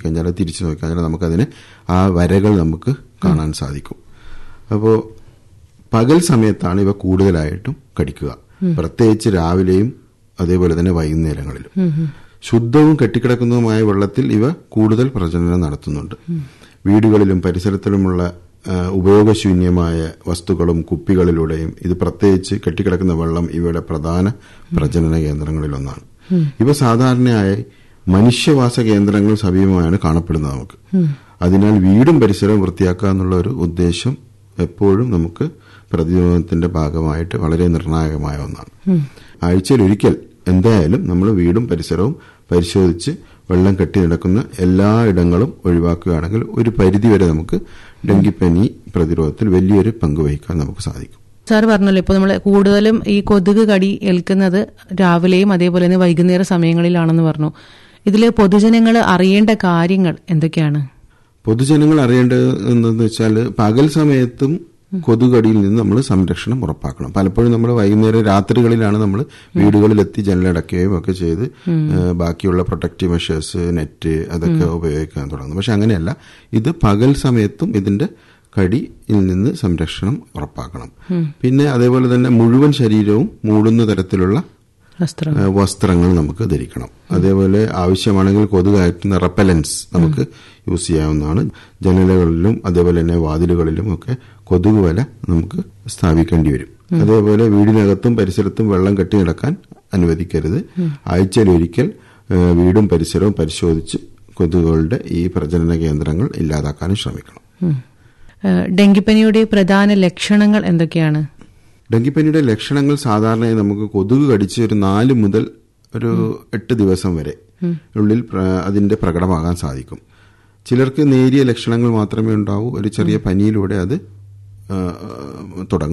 കഴിഞ്ഞാൽ തിരിച്ചു നോക്കി കഴിഞ്ഞാൽ നമുക്കതിന് ആ വരകൾ നമുക്ക് കാണാൻ സാധിക്കും അപ്പോൾ പകൽ സമയത്താണ് ഇവ കൂടുതലായിട്ടും കടിക്കുക പ്രത്യേകിച്ച് രാവിലെയും അതേപോലെ തന്നെ വൈകുന്നേരങ്ങളിലും ശുദ്ധവും കെട്ടിക്കിടക്കുന്നതുമായ വെള്ളത്തിൽ ഇവ കൂടുതൽ പ്രജനനം നടത്തുന്നുണ്ട് വീടുകളിലും പരിസരത്തിലുമുള്ള ആ, ഉപയോഗശൂന്യമായ വസ്തുക്കളും കുപ്പികളിലൂടെയും ഇത് പ്രത്യേകിച്ച് കെട്ടിക്കിടക്കുന്ന വെള്ളം ഇവയുടെ പ്രധാന പ്രജനന കേന്ദ്രങ്ങളിലൊന്നാണ് ഇവ സാധാരണയായി മനുഷ്യവാസ കേന്ദ്രങ്ങൾ സമീപമായാണ് കാണപ്പെടുന്നത് നമുക്ക് അതിനാൽ വീടും പരിസരവും വൃത്തിയാക്കുക എന്നുള്ള ഒരു ഉദ്ദേശം എപ്പോഴും നമുക്ക് പ്രതിരോധത്തിന്റെ ഭാഗമായിട്ട് വളരെ നിർണായകമായ ഒന്നാണ് ആഴ്ചയിൽ ഒരിക്കൽ എന്തായാലും നമ്മൾ വീടും പരിസരവും പരിശോധിച്ച് വെള്ളം കെട്ടി നടക്കുന്ന എല്ലാ ഇടങ്ങളും ഒഴിവാക്കുകയാണെങ്കിൽ ഒരു പരിധിവരെ നമുക്ക് ഡെങ്കിപ്പനി പ്രതിരോധത്തിൽ വലിയൊരു പങ്ക് വഹിക്കാൻ നമുക്ക് സാധിക്കും സാർ പറഞ്ഞല്ലോ ഇപ്പോൾ നമ്മൾ കൂടുതലും ഈ കൊതുക് കടി ഏൽക്കുന്നത് രാവിലെയും അതേപോലെ തന്നെ വൈകുന്നേര സമയങ്ങളിലാണെന്ന് പറഞ്ഞു ഇതിൽ പൊതുജനങ്ങൾ അറിയേണ്ട കാര്യങ്ങൾ എന്തൊക്കെയാണ് പൊതുജനങ്ങൾ അറിയേണ്ടത് എന്തെന്ന് വെച്ചാൽ പകൽ സമയത്തും കൊതുകടിയിൽ നിന്ന് നമ്മൾ സംരക്ഷണം ഉറപ്പാക്കണം പലപ്പോഴും നമ്മൾ വൈകുന്നേരം രാത്രികളിലാണ് നമ്മൾ വീടുകളിലെത്തി ജനലടക്കുകയും ഒക്കെ ചെയ്ത് ഏഹ്, ബാക്കിയുള്ള പ്രൊട്ടക്റ്റീവ് മെഷേഴ്സ് നെറ്റ് അതൊക്കെ ഉപയോഗിക്കാൻ തുടങ്ങുന്നത് പക്ഷെ അങ്ങനെയല്ല ഇത് പകൽ സമയത്തും ഇതിന്റെ കടിയിൽ നിന്ന് സംരക്ഷണം ഉറപ്പാക്കണം പിന്നെ അതേപോലെ തന്നെ മുഴുവൻ ശരീരവും മൂടുന്ന തരത്തിലുള്ള വസ്ത്രം ഏഹ് വസ്ത്രങ്ങൾ നമുക്ക് ധരിക്കണം അതേപോലെ ആവശ്യമാണെങ്കിൽ കൊതുകയറ്റുന്ന റെപ്പലൻസ് നമുക്ക് യൂസ് ചെയ്യാവുന്നതാണ് ജനലുകളിലും അതേപോലെ തന്നെ വാതിലുകളിലും ഒക്കെ കൊതുക് വല നമുക്ക് സ്ഥാപിക്കേണ്ടി വരും അതേപോലെ വീടിനകത്തും പരിസരത്തും വെള്ളം കെട്ടി നടക്കാൻ അനുവദിക്കരുത് ആഴ്ചയിൽ ഒരിക്കൽ ഏഹ് വീടും പരിസരവും പരിശോധിച്ച് കൊതുകുകളുടെ ഈ പ്രജനന കേന്ദ്രങ്ങൾ ഇല്ലാതാക്കാനും ശ്രമിക്കണം ഉം. ഏഹ് ഡെങ്കിപ്പനിയുടെ പ്രധാന ലക്ഷണങ്ങൾ എന്തൊക്കെയാണ് ഡെങ്കിപ്പനിയുടെ ലക്ഷണങ്ങൾ സാധാരണയായി നമുക്ക് കൊതുക് കടിച്ച് ഒരു നാല് മുതൽ ഒരു എട്ട് ദിവസം വരെ ഉള്ളിൽ പ്ര- അതിന്റെ പ്രകടമാകാൻ സാധിക്കും ചിലർക്ക് നേരിയ ലക്ഷണങ്ങൾ മാത്രമേ ഉണ്ടാവൂ ഒരു ചെറിയ പനിയിലൂടെ അത് ആ, തുടങ്ങും